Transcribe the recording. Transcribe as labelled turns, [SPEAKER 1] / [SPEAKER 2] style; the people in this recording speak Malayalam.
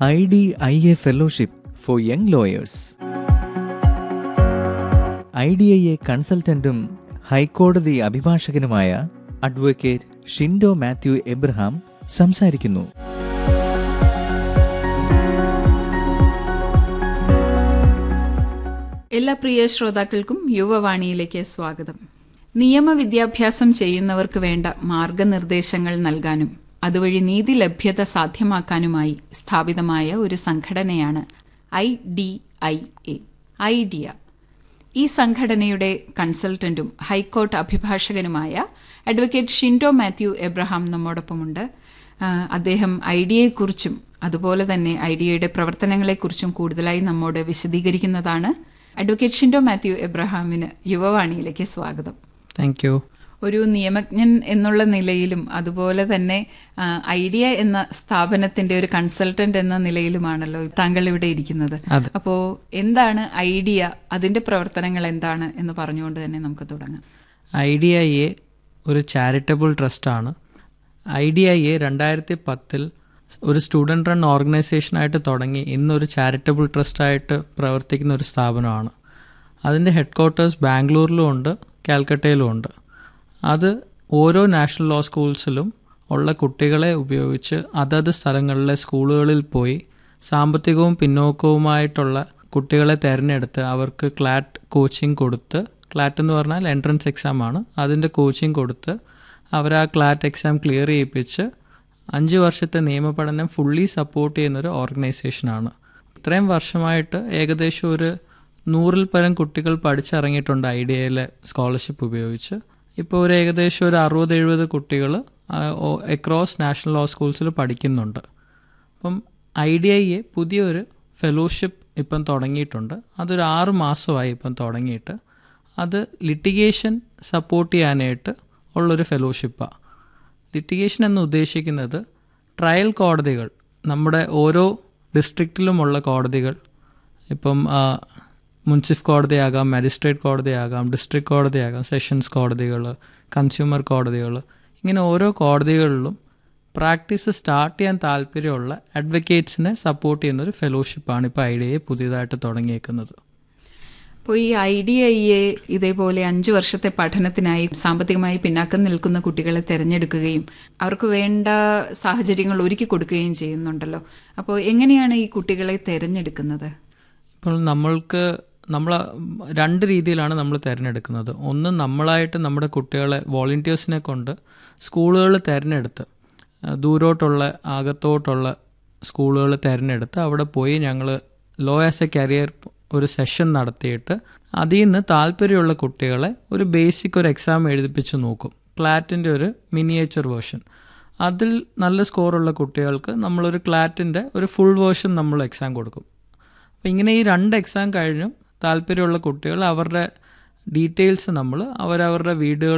[SPEAKER 1] I D I A fellowship for young lawyers I D I A കൺസൾട്ടന്റും ഹൈക്കോടതി അഭിഭാഷകനുമായ അഡ്വക്കേറ്റ് ഷിൻഡോ മാത്യു എബ്രഹാം സംസാരിക്കുന്നു
[SPEAKER 2] എല്ലാ പ്രിയ ശ്രോതാക്കൾക്കും യുവവാണിയിലേക്ക് സ്വാഗതം നിയമവിദ്യാഭ്യാസം ചെയ്യുന്നവർക്ക് വേണ്ട മാർഗനിർദ്ദേശങ്ങൾ നൽകാനും അതുവഴി നീതി ലഭ്യത സാധ്യമാക്കാനുമായി സ്ഥാപിതമായ ഒരു സംഘടനയാണ് I D I A IDIA ഈ സംഘടനയുടെ കൺസൾട്ടന്റും ഹൈക്കോർട്ട് അഭിഭാഷകനുമായ അഡ്വക്കേറ്റ് ഷിൻഡോ മാത്യു എബ്രഹാം നമ്മോടൊപ്പമുണ്ട് ആ, അദ്ദേഹം ഐഡിയയെക്കുറിച്ചും അതുപോലെ തന്നെ ഐഡിയയുടെ പ്രവർത്തനങ്ങളെക്കുറിച്ചും കൂടുതലായി നമ്മോട് വിശദീകരിക്കുന്നതാണ് അഡ്വക്കേറ്റ് ഷിൻഡോ മാത്യു എബ്രഹാമിന് യുവവാണിയിലേക്ക് സ്വാഗതം
[SPEAKER 3] താങ്ക് യു
[SPEAKER 2] ഒരു നിയമജ്ഞൻ എന്നുള്ള നിലയിലും അതുപോലെ തന്നെ ആ, ഐഡിയ എന്ന സ്ഥാപനത്തിന്റെ ഒരു കൺസൾട്ടന്റ് എന്ന നിലയിലുമാണല്ലോ താങ്കൾ ഇവിടെ ഇരിക്കുന്നത്
[SPEAKER 3] അതെ.
[SPEAKER 2] അപ്പോ എന്താണ് ഐഡിയ അതിന്റെ പ്രവർത്തനങ്ങൾ എന്താണ് എന്ന് പറഞ്ഞുകൊണ്ട് തന്നെ നമുക്ക് തുടങ്ങാം
[SPEAKER 3] ഐ ഡി ഐ എ ഒരു ചാരിറ്റബിൾ ട്രസ്റ്റാണ് ഐ ഡി ഐ എ രണ്ടായിരത്തി പത്തിൽ ഒരു സ്റ്റുഡൻറ് റൺ ഓർഗനൈസേഷനായിട്ട് തുടങ്ങി ഇന്നൊരു ചാരിറ്റബിൾ ട്രസ്റ്റായിട്ട് പ്രവർത്തിക്കുന്ന ഒരു സ്ഥാപനമാണ് അതിൻ്റെ ഹെഡ് ക്വാർട്ടേഴ്സ് ബാംഗ്ലൂരിലും ഉണ്ട് കാൽക്കട്ടയിലും ഉണ്ട് അത് ഓരോ നാഷണൽ ലോ സ്കൂൾസിലും ഉള്ള കുട്ടികളെ ഉപയോഗിച്ച് അതത് സ്ഥലങ്ങളിലെ സ്കൂളുകളിൽ പോയി സാമ്പത്തികവും പിന്നോക്കവുമായിട്ടുള്ള കുട്ടികളെ തിരഞ്ഞെടുത്ത് അവർക്ക് ക്ലാറ്റ് കോച്ചിങ് കൊടുത്ത് ക്ലാറ്റ് എന്ന് പറഞ്ഞാൽ എൻട്രൻസ് എക്സാം ആണ് അതിൻ്റെ കോച്ചിങ് കൊടുത്ത് അവർ ആ ക്ലാറ്റ് എക്സാം ക്ലിയർ ചെയ്യിപ്പിച്ച് അഞ്ച് വർഷത്തെ നിയമപഠനം ഫുള്ളി സപ്പോർട്ട് ചെയ്യുന്നൊരു ഓർഗനൈസേഷനാണ് ഇത്രയും വർഷമായിട്ട് ഏകദേശം ഒരു നൂറിൽ പരം കുട്ടികൾ പഠിച്ചിറങ്ങിയിട്ടുണ്ട് ഐഡിയയിലെ സ്കോളർഷിപ്പ് ഉപയോഗിച്ച് ഇപ്പോൾ ഒരു ഏകദേശം ഒരു അറുപത് എഴുപത് കുട്ടികൾ എക്രോസ് നാഷണൽ ലോ സ്കൂൾസിൽ പഠിക്കുന്നുണ്ട് അപ്പം ഐ ഡി ഐ എ പുതിയൊരു ഫെലോഷിപ്പ് ഇപ്പം തുടങ്ങിയിട്ടുണ്ട് അതൊരു ആറ് മാസമായി ഇപ്പം തുടങ്ങിയിട്ട് അത് ലിറ്റിഗേഷൻ സപ്പോർട്ട് ചെയ്യാനായിട്ട് ഉള്ളൊരു ഫെലോഷിപ്പാണ് ലിറ്റിഗേഷൻ എന്ന് ഉദ്ദേശിക്കുന്നത് ട്രയൽ കോടതികൾ നമ്മുടെ ഓരോ ഡിസ്ട്രിക്റ്റിലുമുള്ള കോടതികൾ ഇപ്പം ആ, മുൻസിഫ് കോടതിയാകാം മജിസ്ട്രേറ്റ് കോടതിയാകാം ഡിസ്ട്രിക്ട് കോടതിയാകാം സെഷൻസ് കോടതികൾ കൺസ്യൂമർ കോടതികൾ ഇങ്ങനെ ഓരോ കോടതികളിലും പ്രാക്ടീസ് സ്റ്റാർട്ട് ചെയ്യാൻ താല്പര്യമുള്ള അഡ്വക്കേറ്റ്സിനെ സപ്പോർട്ട് ചെയ്യുന്ന ഒരു ഫെലോഷിപ്പാണ് ഇപ്പോൾ ഐ ഡി എ പുതിയതായിട്ട് തുടങ്ങിയേക്കുന്നത്
[SPEAKER 2] അപ്പോൾ ഈ ഐ ഡി ഐ എ ഇതേപോലെ അഞ്ചു വർഷത്തെ പഠനത്തിനായി സാമ്പത്തികമായി പിന്നാക്കം നിൽക്കുന്ന കുട്ടികളെ തിരഞ്ഞെടുക്കുകയും അവർക്ക് വേണ്ട സാഹചര്യങ്ങൾ ഒരുക്കി കൊടുക്കുകയും ചെയ്യുന്നുണ്ടല്ലോ അപ്പോൾ എങ്ങനെയാണ് ഈ കുട്ടികളെ തിരഞ്ഞെടുക്കുന്നത്
[SPEAKER 3] ഇപ്പോൾ നമ്മൾക്ക് നമ്മൾ രണ്ട് രീതിയിലാണ് നമ്മൾ തിരഞ്ഞെടുക്കുന്നത് ഒന്ന് നമ്മളായിട്ട് നമ്മുടെ കുട്ടികളെ വോളണ്ടിയേഴ്സിനെ കൊണ്ട് സ്കൂളുകൾ തിരഞ്ഞെടുത്ത് ആ, ദൂരോട്ടുള്ള അകത്തോട്ടുള്ള സ്കൂളുകൾ തിരഞ്ഞെടുത്ത് അവിടെ പോയി ഞങ്ങൾ ലോ ആസ് എ കരിയർ ഒരു സെഷൻ നടത്തിയിട്ട് അതിൽ നിന്ന് താല്പര്യമുള്ള കുട്ടികളെ ഒരു ബേസിക് ഒരു എക്സാം എഴുതിപ്പിച്ച് നോക്കും ക്ലാറ്റിൻ്റെ ഒരു മിനിയേച്ചർ വേർഷൻ അതിൽ നല്ല സ്കോറുള്ള കുട്ടികൾക്ക് നമ്മളൊരു ക്ലാറ്റിൻ്റെ ഒരു ഫുൾ വേർഷൻ നമ്മൾ എക്സാം കൊടുക്കും അപ്പോൾ ഇങ്ങനെ ഈ രണ്ട് എക്സാം കഴിഞ്ഞും താല്പര്യമുള്ള കുട്ടികൾ അവരുടെ ഡീറ്റെയിൽസ് നമ്മൾ അവരവരുടെ വീടുകൾ